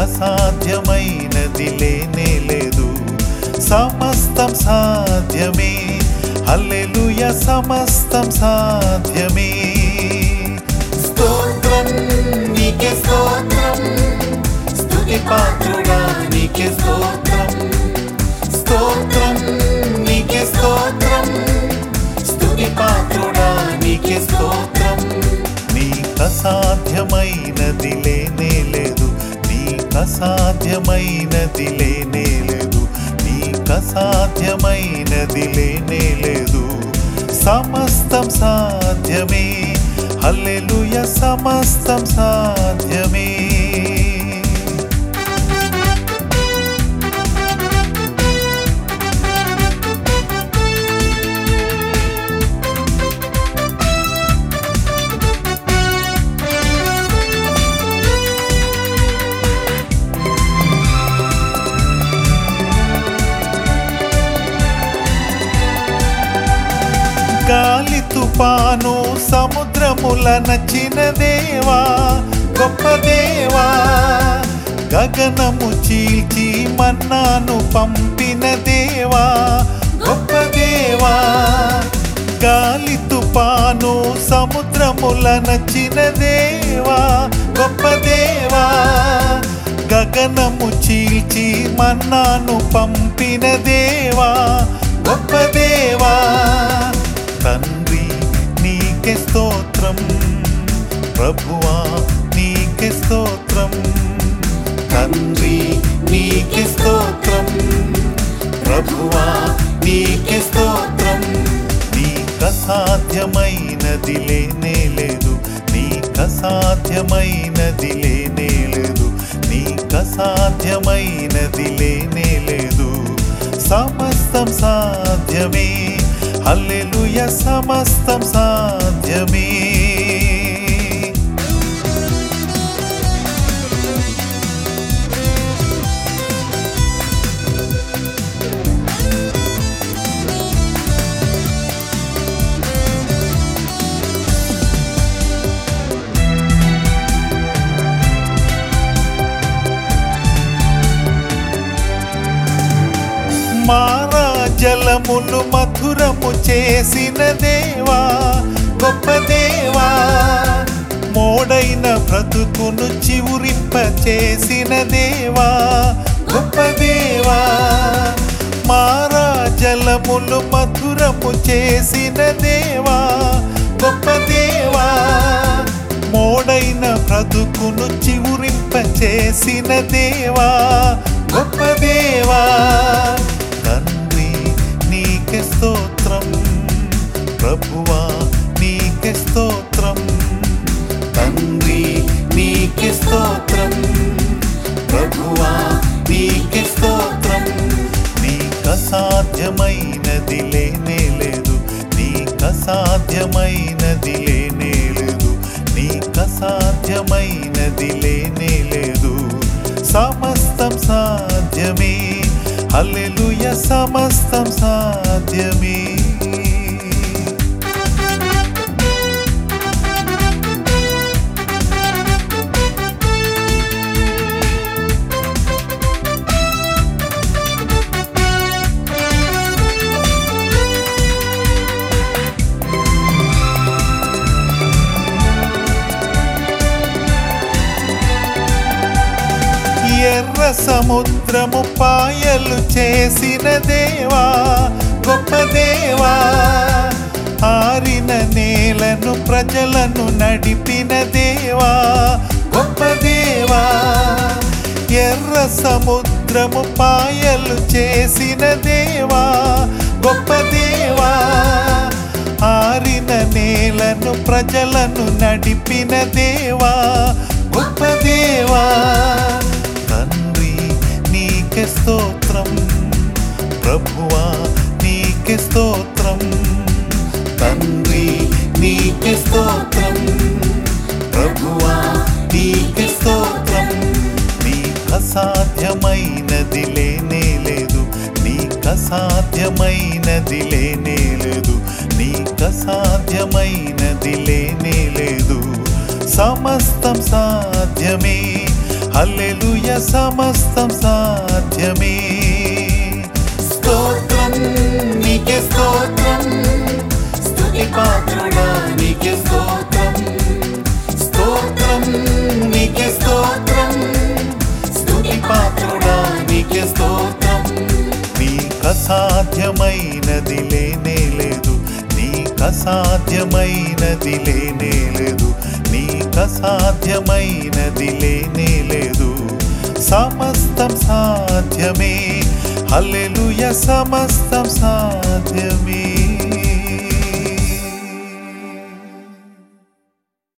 అసాధ్యమైనది లేనే లేదు సమస్తం సాధ్యమే హల్లెలూయ సమస్తం సాధ్యమే స్తోత్రం నీకే స్తోత్రం స్తుతి పాత్రుడా నీకే స్తోత్రం స్తోత్రం నీకే స్తోత్రం స్తుతి పాత్రుడా నీకే స్తోత్రం నీకసాధ్యమైనది లేనే లేదు నీకసాధ్యమైనది లేనే లేదు నీకసాధ్యమైనది లేనే లేదు సమస్తం సాధ్యమే హల్లెలూయ సమస్తం సాధ్యమే గాలి తుపాను సముద్రముల నచ్చిన దేవా గొప్ప దేవా గగనము చీల్చి మన్నాను పంపిన దేవా గొప్ప దేవా గాలి తుపాను సముద్రముల నచ్చిన దేవా గొప్ప దేవా గగనము చీల్చి మన్నాను పంపిన దేవా గొప్ప దేవా తండ్రి నీకే స్తోత్రం ప్రభువా నీకే స్తోత్రం తండ్రి నీకే స్తోత్రం ప్రభువా నీకే స్తోత్రం నీకసాధ్యమైనది లేనే లేదు నీకసాధ్యమైనది లేనే లేదు నీకసాధ్యమైనది లేనే లేదు సమస్తం సాధ్యమే హల్లెలూయ సమస్తం సాధ్యమే మారా జలములు మధురము చేసిన దేవా గొప్ప దేవా మోడైన బ్రతుకును చివురింప చేసిన దేవా గొప్ప దేవా మారా జలములు మధురము చేసిన దేవా గొప్ప దేవా మోడైన బ్రతుకును చివురింప చేసిన దేవా గొప్ప దేవా తండ్రి నీకే స్తోత్రం ప్రభువా నీకే స్తోత్రం తండ్రి నీకే స్తోత్రం ప్రభువా నీకే స్తోత్రం నీకసాధ్యమైనది లేనే లేదు నీకసాధ్యమైనది లేనే లేదు నీకసాధ్యమైనది లేనే లేదు సమస్తం సాధ్యమే హల్లెలూయ సమస్తం సాధ్యమే ఎర్ర సముద్రము పాయలు చేసిన దేవా గొప్ప దేవా ఆరిన నేలను ప్రజలను నడిపిన దేవా గొప్ప దేవా ఎర్ర సముద్రము పాయలు చేసిన దేవా గొప్ప దేవా ఆరిన నేలను ప్రజలను నడిపిన దేవా గొప్ప దేవా తండ్రి నీకే స్తోత్రం ప్రభువా నీకే స్తోత్రం తండ్రి నీకే స్తోత్రం ప్రభువా నీకే స్తోత్రం నీకసాధ్యమైనది లేనే లేదు నీకసాధ్యమైనది లేనే లేదు నీకసాధ్యమైనది లేనే లేదు సమస్తం సాధ్యమే హల్లెలూయ సమస్తం సాధ్యమే స్తోత్రం నీకే స్తోత్రం స్తుతి పాత్రుడా నీకే స్తోత్రం స్తోత్రం నీకే స్తోత్రం స్తుతి పాత్రుడా నీకే స్తోత్రం నీకు అసాధ్యమైనది లేనే లేదు నీకు అసాధ్యమైనది లేనే లేదు నీకు అసాధ్యమైనది లేనే లేదు సమస్తం సాధ్యమే హల్లెలూయ సమస్తం సాధ్యమే